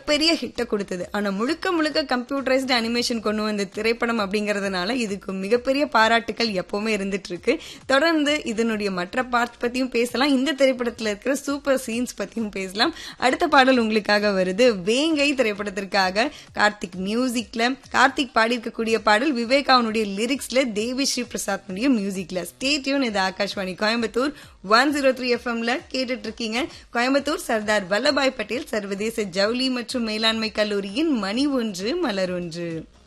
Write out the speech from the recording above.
மிகப்பெரிய ஹிட்டை கொடுத்தது ஆனா முழுக்க முழுக்க கம்ப்யூட்டரைஸ்டு அனிமேஷன் கொண்டு வந்த திரைப்படம் அப்படிங்கறதுனால இதுக்கு மிகப்பெரிய பாராட்டுக்கள் எப்பவுமே இருந்துட்டு இருக்கு தொடர்ந்து இதனுடைய மற்ற பார்ட்ஸ் பத்தியும் பேசலாம் இந்த திரைப்படத்துல இருக்கிற சூப்பர் சீன்ஸ் பத்தியும் பேசலாம் அடுத்த பாடல் உங்களுக்காக வருது வேங்கை திரைப்படத்திற்காக கார்த்திக் மியூசிக்ல கார்த்திக் பாடியிருக்கக்கூடிய பாடல் விவேக் அவனுடைய லிரிக்ஸ்ல தேவி ஸ்ரீ பிரசாத்னுடைய மியூசிக்ல ஸ்டேட்யூன் இது Akashvani Coimbatore one zero three எஃப்எம்ல கேட்டுட்டு இருக்கீங்க கோயம்புத்தூர் சர்தார் வல்லபாய் பட்டேல் சர்வதேச ஜவுளி மற்றும் மேலாண்மை கல்லூரியின் மணி ஒன்று மலர் ஒன்று